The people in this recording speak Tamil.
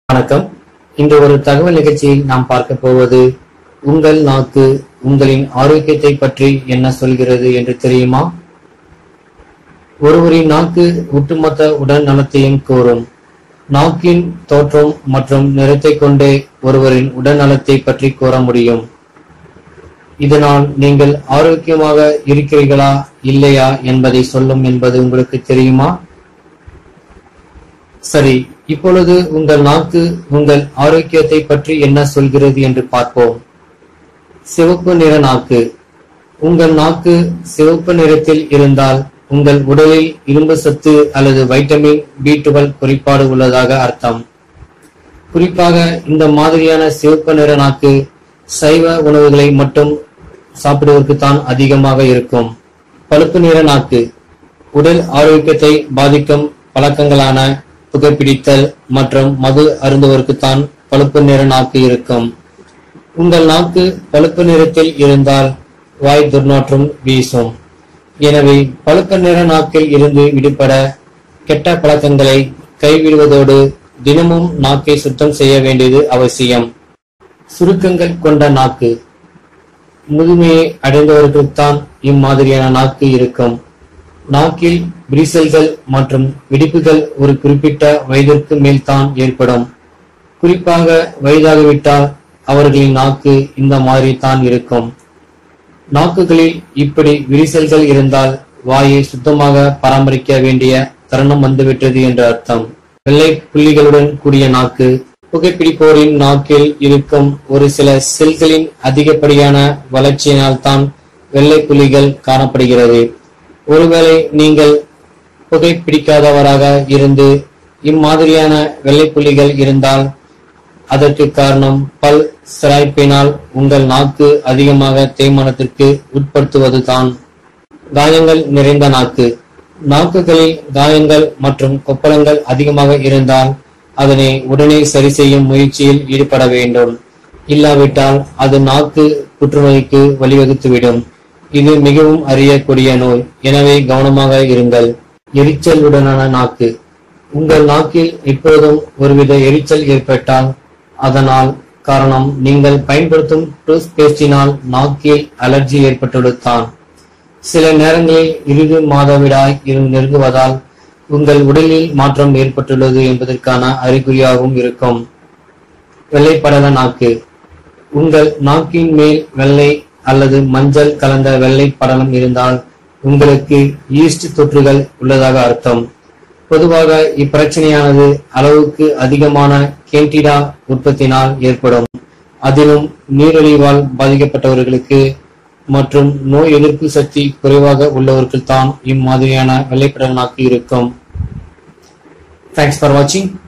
வணக்கம் இன்று ஒரு தகவல் நிகழ்ச்சியில் நாம் பார்க்க போவது உங்கள் நாக்கு உங்களின் ஆரோக்கியத்தை பற்றி என்ன சொல்கிறது என்று தெரியுமா ஒருவரின் நாக்கு ஒட்டுமொத்த உடல் நலத்தையும் கூறும் நாக்கின் தோற்றம் மற்றும் நிறத்தை கொண்டே ஒருவரின் உடல் நலத்தை பற்றி கூற முடியும் இதனால் நீங்கள் ஆரோக்கியமாக இருக்கிறீர்களா இல்லையா என்பதை சொல்லும் என்பது உங்களுக்கு தெரியுமா சரி இப்பொழுது உங்கள் நாக்கு உங்கள் ஆரோக்கியத்தை பற்றி என்ன சொல்கிறது என்று பார்ப்போம் சிவப்பு நிற நாக்கு உங்கள் நாக்கு சிவப்பு நிறத்தில் இருந்தால் உங்கள் உடலில் இரும்பு சத்து அல்லது வைட்டமின் பி டுவெல் குறைபாடு உள்ளதாக அர்த்தம் குறிப்பாக இந்த மாதிரியான சிவப்பு நிற நாக்கு சைவ உணவுகளை மட்டும் சாப்பிடுவதற்கு தான் அதிகமாக இருக்கும் பழுப்பு நிற நாக்கு உடல் ஆரோக்கியத்தை பாதிக்கும் பழக்கங்களான புகைப்பிடித்தல் மற்றும் மது அருந்துவதற்குத்தான் பழுப்பு நிற நாக்கு இருக்கும் உங்கள் நாக்கு பழுப்பு நிறத்தில் இருந்தால் வாய் துர்நாற்றம் வீசும் எனவே பழுப்பு நிற நாக்கில் இருந்து விடுபட கெட்ட பழக்கங்களை கைவிடுவதோடு தினமும் நாக்கை சுத்தம் செய்ய வேண்டியது அவசியம் சுருக்கங்கள் கொண்ட நாக்கு முதுமையை அடைந்தவர்களுக்குத்தான் இம்மாதிரியான நாக்கு இருக்கும் நாக்கில் விரிசல்கள் மற்றும் வெடிப்புகள் ஒரு குறிப்பிட்ட வயதிற்கு மேல் தான் ஏற்படும் குறிப்பாக வயதாகிவிட்டால் அவர்களின் நாக்கு இந்த மாதிரி தான் இருக்கும் நாக்குகளில் இப்படி விரிசல்கள் இருந்தால் வாயை சுத்தமாக பராமரிக்க வேண்டிய தருணம் வந்துவிட்டது என்று அர்த்தம் வெள்ளை புள்ளிகளுடன் கூடிய நாக்கு புகைப்பிடிப்போரின் நாக்கில் இருக்கும் ஒரு சில செல்களின் அதிகப்படியான வளர்ச்சியினால் தான் வெள்ளை புள்ளிகள் காணப்படுகிறது ஒருவேளை நீங்கள் புகைப்பிடிக்காதவராக இருந்து இம்மாதிரியான வெள்ளை புள்ளிகள் இருந்தால் அதற்கு காரணம் பல் சிராய்ப்பினால் உங்கள் நாக்கு அதிகமாக தேய்மானத்திற்கு உட்படுத்துவதுதான் காயங்கள் நிறைந்த நாக்கு நாக்குகளில் காயங்கள் மற்றும் கொப்பளங்கள் அதிகமாக இருந்தால் அதனை உடனே சரி செய்யும் முயற்சியில் ஈடுபட வேண்டும் இல்லாவிட்டால் அது நாக்கு புற்றுநோய்க்கு வழிவகுத்துவிடும் இது மிகவும் அறியக்கூடிய நோய் எனவே கவனமாக இருங்கள் எரிச்சலுடனான நாக்கு உங்கள் நாக்கில் எப்போதும் ஒருவித எரிச்சல் ஏற்பட்டால் அதனால் காரணம் நீங்கள் பயன்படுத்தும் டூத் பேஸ்டினால் நாக்கில் அலர்ஜி ஏற்பட்டுள்ளதுதான் சில நேரங்களில் இறுதி மாதவிடாய் இரு- நெருங்குவதால் உங்கள் உடலில் மாற்றம் ஏற்பட்டுள்ளது என்பதற்கான அறிகுறியாகவும் இருக்கும் வெள்ளைப்படல நாக்கு உங்கள் நாக்கின் மேல் வெள்ளை அல்லது மஞ்சள் கலந்த வெள்ளை படலம் இருந்தால் உங்களுக்கு ஈஸ்ட் தொற்றுகள் உள்ளதாக அர்த்தம் பொதுவாக இப்பிரச்சனையானது அளவுக்கு அதிகமான கேண்டிடா உற்பத்தினால் ஏற்படும் அதிலும் நீரிழிவால் பாதிக்கப்பட்டவர்களுக்கு மற்றும் நோய் எதிர்ப்பு சக்தி குறைவாக உள்ளவர்கள் தான் இம்மாதிரியான வெள்ளைப்படல் நாக்கு இருக்கும் தேங்க்ஸ் ஃபார் வாட்சிங்